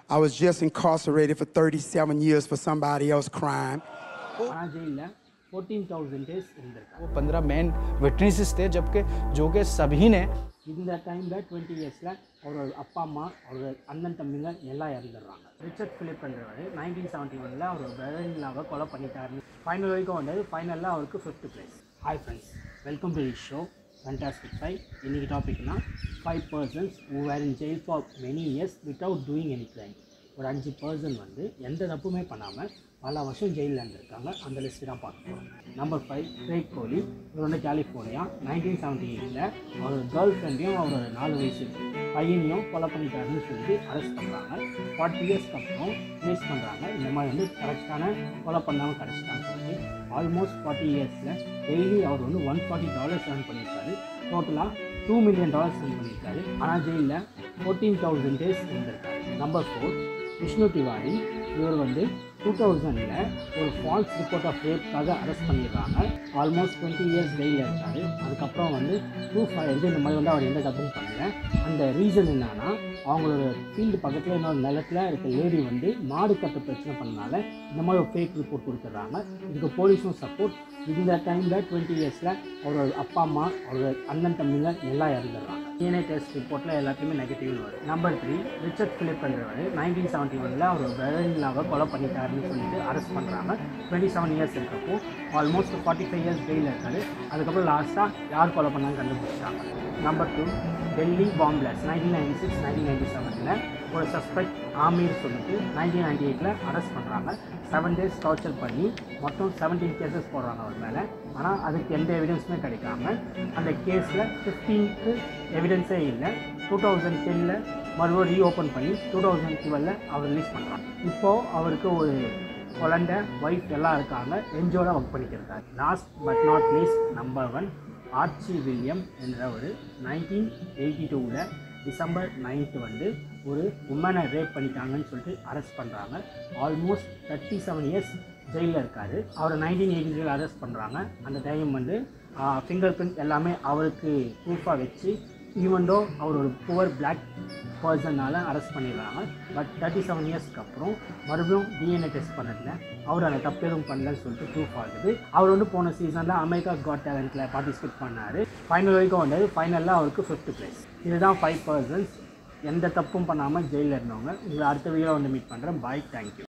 I was just incarcerated for 37 years for somebody else's crime. ஆனால் ஜெயிலில் fourteen thousand days இருந்திருக்காங்க वो पंद्रह मेन विटनेसेस थे जबकि जो कि सभी ने இந்த டைமில் டுவெண்ட்டி இயர்ஸில் அவரோட அப்பா அம்மா அவரோட அண்ணன் தம்பிங்க எல்லாம் இறந்துடுறாங்க ரிச்சர்ட் ஃபிலிப்ன்றவர் நைன்டீன் செவன்ட்டி ஒனில் அவர் பிரதர்லாவை கொலை பண்ணிட்டாருன்னு ஃபைனல் வரைக்கும் வந்தது ஃபைனலில் அவருக்கு fifth place hi friends welcome to the show fantastic five இன்றைக்கி டாபிக்னா five persons who were in jail for many years without doing any crime ஒரு அஞ்சு பர்சன் வந்து எந்த தப்புமே பண்ணாமல் பல வருஷம் ஜெயிலில் இருந்திருக்காங்க அந்த லிஸ்ட்டு தான் பார்க்க போகிறோம் நம்பர் ஃபைவ் கிரேக் கோலி இவர் வந்து கலிஃபோர்னியா நைன்டீன் செவன்ட்டி எயிட்டில் அவர் கேர்ள் ஃப்ரெண்டையும் அவரோட நாலு வயசு பையனையும் கொலை பண்ணிட்டாருன்னு சொல்லிட்டு அரெஸ்ட் பண்ணுறாங்க ஃபார்ட்டி இயர்ஸ்க்கு அப்புறம் ரிலீஸ் பண்ணுறாங்க இந்த மாதிரி வந்து கரெக்டான கொலை பண்ணாமல் கிடச்சிட்டான்னு சொல்லிட்டு ஆல்மோஸ்ட் ஃபார்ட்டி இயர்ஸில் டெய்லி அவர் வந்து ஒன் ஃபார்ட்டி டாலர்ஸ் earn பண்ணியிருக்காரு டோட்டலாக டூ மில்லியன் டாலர்ஸ் earn பண்ணியிருக்காரு ஆனால் ஜெயிலில் ஃபோர்டீன் தௌசண்ட் டேஸ் இருந்திருக்காரு நம்பர் ஃபோர் விஷ்ணு திவாரி இவர் வந்து டூ தௌசண்டில் ஒரு ஃபால்ஸ் ரிப்போர்ட் ஆஃப் ரேப்காக அரெஸ்ட் பண்ணிடுறாங்க ஆல்மோஸ்ட் டுவெண்ட்டி இயர்ஸ் ஜெயிலில் இருக்காரு அதுக்கப்புறம் வந்து ப்ரூஃப் ஆகிடுது இந்த மாதிரி வந்து அவர் எந்த தப்பும் பண்ணல அந்த ரீசன் என்னன்னா அவங்களோட ஃபீல்டு பக்கத்தில் இன்னொரு நிலத்தில் இருக்க லேடி வந்து மாடு கட்ட பிரச்சனை பண்ணனால இந்த மாதிரி ஒரு ஃபேக் ரிப்போர்ட் கொடுத்துட்றாங்க இதுக்கு போலீஸும் சப்போர்ட் இந்த டைமில் டுவெண்ட்டி இயர்ஸில் அவரோட அப்பா அம்மா அவரோட அண்ணன் தம்பிங்க எல்லாம் இறந்துடுறாங்க டிஎன்ஏ டெஸ்ட் ரிப்போர்ட்டில் எல்லாத்தையுமே நெகட்டிவ்னு வரும் நம்பர் த்ரீ ரிச்சர்ட் ஃபிலிப் பண்ணுறவர் நைன்டீன் செவன்ட்டி ஒனில் அவர் பிரதர்லாவை கொலை பண்ணிட்டாருன்னு சொல்லிட்டு அரெஸ்ட் பண்ணுறாங்க டுவெண்ட்டி செவன் இயர்ஸ் இருக்கப்போ ஆல்மோஸ்ட் ஃபார்ட்டி ஃபைவ் இயர்ஸ் ஜெயிலில் இருக்காரு அதுக்கப்புறம் லாஸ்ட்டாக யார் கொலை பண்ணாங்க கண்டுபிடிச்சாங்க number two Delhi bomb blasts nineteen ninety six nineteen ninety செவனில் ஒரு சஸ்பெக்ட் ஆமீர் சொல்லிட்டு நைன்டீன் நைன்டி எயிட்டில் அரெஸ்ட் பண்ணுறாங்க செவன் டேஸ் டார்ச்சர் பண்ணி மொத்தம் செவன்டீன் கேசஸ் போடுறாங்க அவர் மேலே ஆனால் அதுக்கு எந்த எவிடன்ஸுமே கிடைக்காம அந்த கேஸில் ஃபிஃப்டீன்க்கு எவிடன்ஸே இல்லை டூ தௌசண்ட் டென்னில் மறுபடியும் ரீஓப்பன் பண்ணி டூ தௌசண்ட் டுவெலில் அவர் ரிலீஸ் பண்ணுறாங்க இப்போது அவருக்கு ஒரு குழந்தை ஒய்ஃப் எல்லாம் இருக்காங்க என்ஜோட ஒர்க் பண்ணிக்கிறார் last but not least number one Archie William என்ற ஒரு நைன்டீன் எயிட்டி டூவில் டிசம்பர் நைன்த்து வந்து ஒரு உமனை ரேப் பண்ணிட்டாங்கன்னு சொல்லிட்டு அரெஸ்ட் பண்ணுறாங்க ஆல்மோஸ்ட் தேர்ட்டி செவன் இயர்ஸ் ஜெயிலில் இருக்கார் அவரை நைன்டீன் எயிட்டி த்ரீல அரெஸ்ட் பண்ணுறாங்க அந்த டைம் வந்து ஃபிங்கர் பிரிண்ட் எல்லாமே அவருக்கு ப்ரூஃபாக வச்சு ஈவன்டோ அவர் ஒரு புவர் பிளாக் பர்சனால் அரெஸ்ட் பண்ணிடுறாங்க பட் தேர்ட்டி செவன் இயர்ஸ்க்கு அப்புறம் மறுபடியும் டிஎன்ஏ டெஸ்ட் பண்ணதில் அவர் அந்த தப்பு எதுவும் பண்ணலன்னு சொல்லிட்டு ப்ரூஃப் ஆகுது அவர் வந்து போன சீசனில் அமெரிக்கா காட் டேலண்ட்டில் பார்ட்டிசிபேட் பண்ணார் ஃபைனல் வரைக்கும் வந்தது ஃபைனலில் அவருக்கு ஃபிஃப்த் பிளேஸ் இதுதான் ஃபைவ் பர்சன்ஸ் எந்த தப்பும் பண்ணாமல் ஜெயிலில் இருந்தவங்க உங்களை அடுத்த வீடியோ வந்து மீட் பண்ணுறேன் பாய் தேங்க்யூ